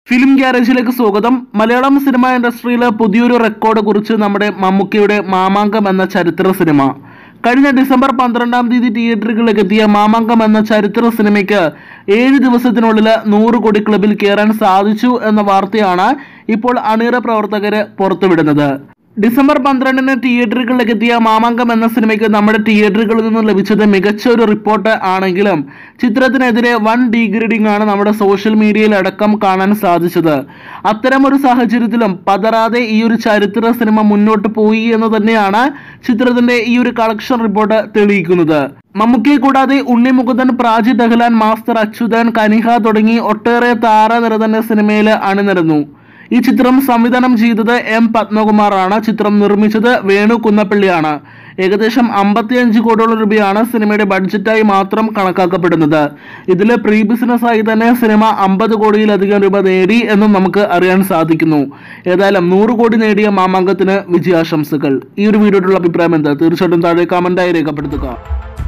film ഗ്യാരേജിലേക്ക് സ്വാഗതം Malayalam cinema ഇൻഡസ്ട്രിയിൽ പുതിയൊരു റെക്കോർഡ് കുറിച്ച് നമ്മുടെ മമ്മൂക്കയുടെ മാമാങ്കം എന്ന ചരിത്ര സിനിമ കഴിഞ്ഞ ഡിസംബർ പന്ത്രണ്ടാം തീയതി തിയേറ്ററുകളിലേക്ക് എത്തിയ മാമാങ്കം എന്ന ചരിത്ര സിനിമയ്ക്ക് ഏഴ് ദിവസത്തിനുള്ളിൽ നൂറ് കോടി ക്ലബിൽ കയറാൻ സാധിച്ചു എന്ന വാർത്തയാണ് ഇപ്പോൾ അണിയറ പ്രവർത്തകര് പുറത്തുവിടുന്നത് ഡിസംബർ പന്ത്രണ്ടിന് തിയേറ്ററുകളിലേക്ക് എത്തിയ മാമാങ്കം എന്ന സിനിമയ്ക്ക് നമ്മുടെ തിയേറ്ററുകളിൽ നിന്ന് ലഭിച്ചത് മികച്ച ഒരു റിപ്പോർട്ട് ആണെങ്കിലും ചിത്രത്തിനെതിരെ വൺ ഡീഗ്രേഡിംഗ് ആണ് നമ്മുടെ സോഷ്യൽ മീഡിയയിൽ അടക്കം കാണാൻ സാധിച്ചത് അത്തരമൊരു സാഹചര്യത്തിലും പതറാതെ ഈ ഒരു ചരിത്ര സിനിമ മുന്നോട്ട് പോയി എന്ന് തന്നെയാണ് ചിത്രത്തിന്റെ ഈ ഒരു കളക്ഷൻ റിപ്പോർട്ട് തെളിയിക്കുന്നത് മമ്മൂക്കിയെ കൂടാതെ ഉണ്ണി മുകുന്ദൻ പ്രാജി ദഹ്ലാൻ മാസ്റ്റർ അച്യുതൻ കനിഹ തുടങ്ങി ഒട്ടേറെ താരനിര തന്നെ സിനിമയിൽ അണിനിരന്നു ഈ ചിത്രം സംവിധാനം ചെയ്തത് എം പത്മകുമാറാണ് ചിത്രം നിർമ്മിച്ചത് വേണു കുന്നപ്പള്ളിയാണ് ഏകദേശം അമ്പത്തിയഞ്ച് കോടിയോളം രൂപയാണ് സിനിമയുടെ ബഡ്ജറ്റായി മാത്രം കണക്കാക്കപ്പെടുന്നത് ഇതിൽ പ്രീ ബിസിനസ്സായി തന്നെ സിനിമ അമ്പത് കോടിയിലധികം രൂപ നേടി എന്നും നമുക്ക് അറിയാൻ സാധിക്കുന്നു ഏതായാലും നൂറ് കോടി നേടിയ മാമാങ്കത്തിന് വിജയാശംസകൾ ഈ ഒരു വീഡിയോയുടെ അഭിപ്രായം എന്താ തീർച്ചയായിട്ടും താഴെ കമന്റായി രേഖപ്പെടുത്തുക